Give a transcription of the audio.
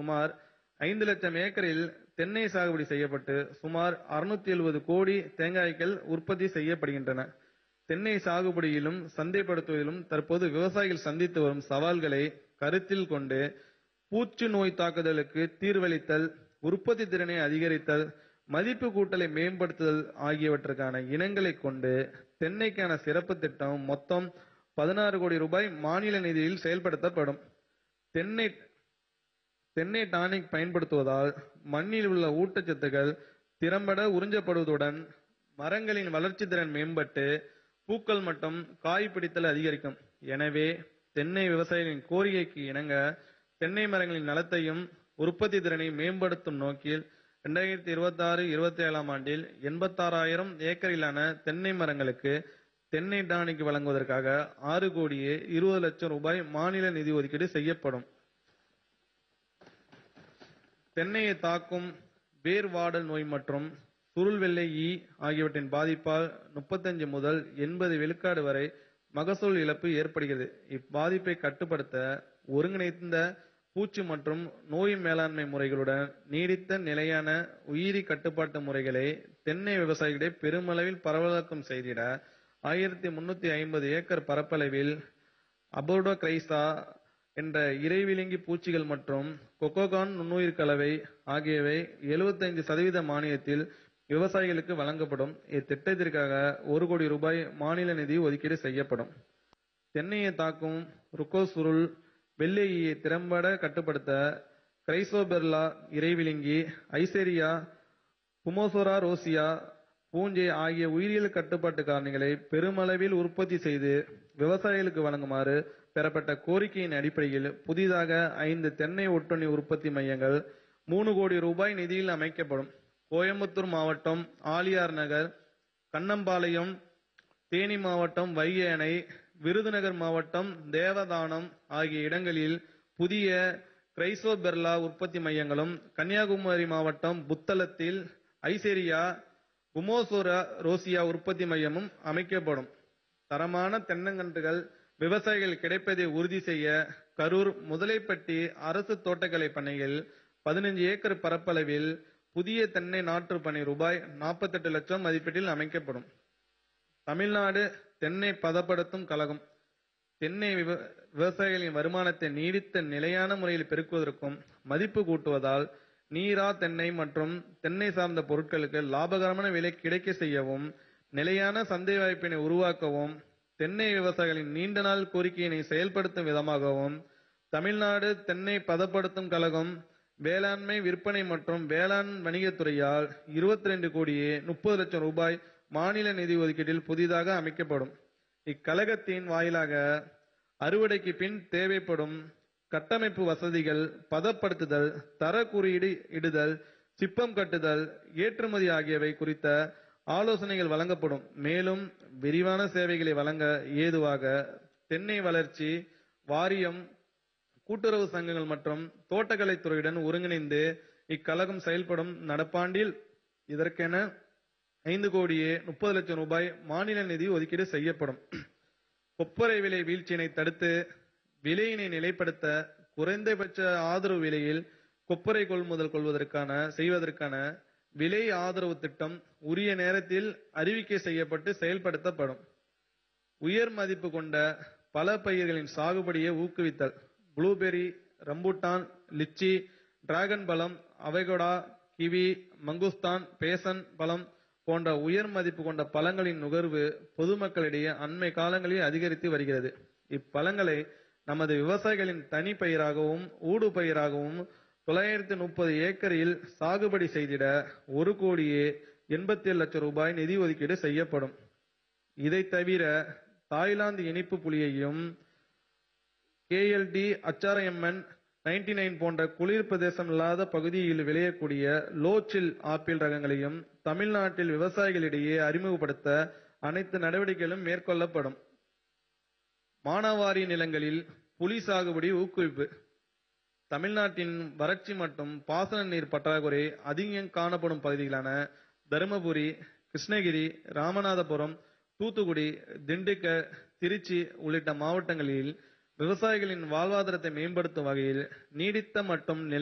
சுமார் ஐந்து லட்சம் ஏக்கரில் தென்னை சாகுபடி செய்யப்பட்டு சுமார் 670 எழுபது கோடி தேங்காய்கள் உற்பத்தி செய்யப்படுகின்றன தென்னை சாகுபடியிலும் சந்தைப்படுத்துவதிலும் தற்போது விவசாயிகள் சந்தித்து வரும் சவால்களை கருத்தில் கொண்டு பூச்சி நோய் தாக்குதலுக்கு தீர்வளித்தல் உற்பத்தி திறனை அதிகரித்தல் மதிப்பு கூட்டலை மேம்படுத்துதல் ஆகியவற்றுக்கான இனங்களை கொண்டு தென்னைக்கான சிறப்பு திட்டம் மொத்தம் பதினாறு கோடி ரூபாய் மாநில நிதியில் செயல்படுத்தப்படும் தென்னை தென்னை டானிக் பயன்படுத்துவதால் மண்ணில் உள்ள ஊட்டச்சத்துக்கள் திறம்பட உறிஞ்சப்படுவதுடன் மரங்களின் வளர்ச்சி திறன் மேம்பட்டு பூக்கள் மற்றும் காய் பிடித்தல் அதிகரிக்கும் எனவே தென்னை விவசாயிகளின் கோரிக்கைக்கு இணங்க தென்னை மரங்களின் நலத்தையும் உற்பத்தி திறனை மேம்படுத்தும் நோக்கில் இரண்டாயிரத்தி இருபத்தி ஆறு இருபத்தி ஏழாம் ஆண்டில் எண்பத்தாறாயிரம் ஏக்கரிலான தென்னை மரங்களுக்கு தென்னை டானிக் வழங்குவதற்காக ஆறு கோடியே இருபது லட்சம் ரூபாய் மாநில நிதி ஒதுக்கீடு செய்யப்படும் தென்னையை தாக்கும் வேர் வாடல் நோய் மற்றும் சுருள் வெள்ளை ஈ ஆகியவற்றின் பாதிப்பால் முப்பத்தஞ்சு முதல் எண்பது விழுக்காடு வரை மகசூல் இழப்பு ஏற்படுகிறது இப்பாதிப்பை கட்டுப்படுத்த ஒருங்கிணைந்த பூச்சி மற்றும் நோய் மேலாண்மை முறைகளுடன் நீடித்த நிலையான உயிரி கட்டுப்பாட்டு முறைகளை தென்னை விவசாயிகளிடையே பெருமளவில் பரவலாக்கம் செய்திட ஆயிரத்தி முன்னூத்தி ஐம்பது ஏக்கர் பரப்பளவில் அபோர்டோ கிரைசா என்ற இறைவிழுங்கி பூச்சிகள் மற்றும் கொக்கோகான் நுண்ணுயிர் கலவை ஆகியவை 75% சதவீத மானியத்தில் விவசாயிகளுக்கு வழங்கப்படும் இத்திட்டத்திற்காக ஒரு கோடி ரூபாய் மாநில நிதி ஒதுக்கீடு செய்யப்படும் தென்னையை தாக்கும் ருக்கோசுருள் வெள்ளை ஈயை திறம்பட கட்டுப்படுத்த கிரைசோபெர்லா இறைவிழுங்கி ஐசேரியா புமோசோரா ரோசியா பூஞ்சை ஆகிய உயிரியல் கட்டுப்பாட்டு காரணிகளை பெருமளவில் உற்பத்தி செய்து விவசாயிகளுக்கு வழங்குமாறு பெறப்பட்ட கோரிக்கையின் அடிப்படையில் புதிதாக ஐந்து தென்னை ஒட்டுண்ணி உற்பத்தி மையங்கள் மூணு கோடி ரூபாய் நிதியில் அமைக்கப்படும் கோயம்புத்தூர் மாவட்டம் ஆலியார் நகர் கண்ணம்பாளையம் தேனி மாவட்டம் வைகை அணை விருதுநகர் மாவட்டம் தேவதானம் ஆகிய இடங்களில் புதிய கிரைசோபெர்லா உற்பத்தி மையங்களும் கன்னியாகுமரி மாவட்டம் புத்தளத்தில் ஐசேரியா குமோசோரா ரோசியா உற்பத்தி மையமும் அமைக்கப்படும் தரமான தென்னங்கன்றுகள் விவசாயிகள் கிடைப்பதை உறுதி செய்ய கரூர் முதலைப்பட்டி அரசு தோட்டக்கலை பண்ணையில் பதினஞ்சு ஏக்கர் பரப்பளவில் புதிய தென்னை நாற்று பணி ரூபாய் 48 லட்சம் மதிப்பீட்டில் அமைக்கப்படும் தமிழ்நாடு தென்னை பதப்படுத்தும் கழகம் தென்னை விவ- விவசாயிகளின் வருமானத்தை நீடித்த நிலையான முறையில் பெருக்குவதற்கும் மதிப்பு கூட்டுவதால் நீரா தென்னை மற்றும் தென்னை சார்ந்த பொருட்களுக்கு லாபகரமான விலை கிடைக்க செய்யவும் நிலையான சந்தை வாய்ப்பினை உருவாக்கவும் தென்னை விவசாயிகளின் நீண்ட நாள் கோரிக்கையினை செயல்படுத்தும் விதமாகவும் தமிழ்நாடு தென்னை பதப்படுத்தும் கழகம் வேளாண்மை விற்பனை மற்றும் வேளாண் வணிகத்துறையால் 22 கோடியே முப்பது லட்சம் ரூபாய் மாநில நிதி ஒதுக்கீட்டில் புதிதாக அமைக்கப்படும் இக்கழகத்தின் வாயிலாக அறுவடைக்கு பின் தேவைப்படும் கட்டமைப்பு வசதிகள் பதப்படுத்துதல் தர குறியீடு இடுதல் சிப்பம் கட்டுதல் ஏற்றுமதி ஆகியவை குறித்த ஆலோசனைகள் வழங்கப்படும் மேலும் விரிவான சேவைகளை வழங்க ஏதுவாக தென்னை வளர்ச்சி வாரியம் கூட்டுறவு சங்கங்கள் மற்றும் தோட்டக்கலைத்துறையுடன் ஒருங்கிணைந்து இக்கழகம் செயல்படும் நடப்பாண்டில் இதற்கென ஐந்து கோடியே முப்பது லட்சம் ரூபாய் மாநில நிதி ஒதுக்கீடு செய்யப்படும் கொப்பரை விலை வீழ்ச்சியினை தடுத்து விலையினை நிலைப்படுத்த குறைந்தபட்ச ஆதரவு விலையில் கொப்பரை கொள்முதல் கொள்வதற்கான செய்வதற்கான விலை ஆதரவு திட்டம் உரிய நேரத்தில் அறிவிக்கை செய்யப்பட்டு செயல்படுத்தப்படும் உயர் மதிப்பு கொண்ட பல பயிர்களின் சாகுபடியை ஊக்குவித்தல் ப்ளூபெர்ரி ரம்பூட்டான் லிச்சி டிராகன் பழம் அவகோடா கிவி மங்குஸ்தான் பேசன் பழம் போன்ற உயர் மதிப்பு கொண்ட பழங்களின் நுகர்வு பொதுமக்களிடையே அண்மை காலங்களில் அதிகரித்து வருகிறது இப்பழங்களை நமது விவசாயிகளின் தனி பயிராகவும் ஊடு பயிராகவும் தொள்ளாயிரத்தி முப்பது ஏக்கரில் சாகுபடி செய்திட ஒரு கோடியே எண்பத்தி ஏழு லட்சம் ரூபாய் நிதி ஒதுக்கீடு செய்யப்படும் இதை தவிர தாய்லாந்து இனிப்பு புலியையும் கேஎல்டி அச்சாரஎம்என் நைன்டி நைன் போன்ற குளிர் பிரதேசம் இல்லாத பகுதியில் விளையக்கூடிய லோச்சில் ஆப்பிள் ரகங்களையும் தமிழ்நாட்டில் விவசாயிகளிடையே அறிமுகப்படுத்த அனைத்து நடவடிக்கைகளும் மேற்கொள்ளப்படும் மானாவாரி நிலங்களில் புலி சாகுபடி ஊக்குவிப்பு தமிழ்நாட்டின் வறட்சி மற்றும் பாசன நீர் பற்றாக்குறை அதிகம் காணப்படும் பகுதிகளான தருமபுரி கிருஷ்ணகிரி ராமநாதபுரம் தூத்துக்குடி திண்டுக்கல் திருச்சி உள்ளிட்ட மாவட்டங்களில் விவசாயிகளின் வாழ்வாதாரத்தை மேம்படுத்தும் வகையில் நீடித்த மற்றும் நிலை